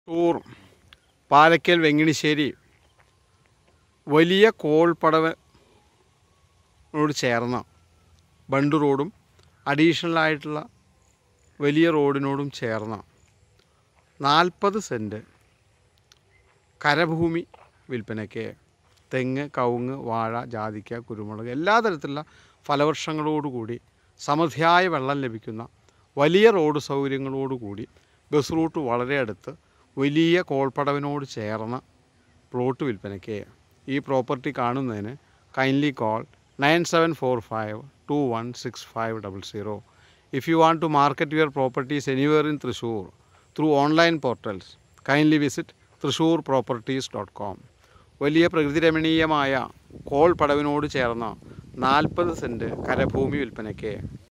tour Palakkal Venginissery വലിയ കോൾപ്പടവനോട് ചേർന്ന ബണ്ട് റോഡും അഡീഷണൽ ആയിട്ടുള്ള വലിയ റോഡിനോടും ചേർന്ന നാൽപ്പത് സെൻറ്റ് കരഭൂമി വിൽപ്പനയ്ക്ക് തെങ്ങ് കവുങ്ങ് വാഴ ജാതിക്ക കുരുമുളക് എല്ലാ തരത്തിലുള്ള ഫലവൃക്ഷങ്ങളോടുകൂടി സമൃദ്ധിയായ വെള്ളം ലഭിക്കുന്ന വലിയ റോഡ് സൗകര്യങ്ങളോടുകൂടി ബസ് റൂട്ട് വളരെ അടുത്ത് വലിയ കോൾപ്പടവിനോട് ചേർന്ന പ്ലോട്ട് വിൽപ്പനയ്ക്ക് ഈ പ്രോപ്പർട്ടി കാണുന്നതിന് kindly call nine seven four five two one six five double zero if you want to market your properties anywhere in Thrissur through online portals kindly visit Thrissur properties dot com വലിയ പ്രകൃതിരമണീയമായ call പടവിനോട് ചേർന്ന നാൽപ്പത് cent കരഭൂമി വിൽപ്പനയ്ക്ക്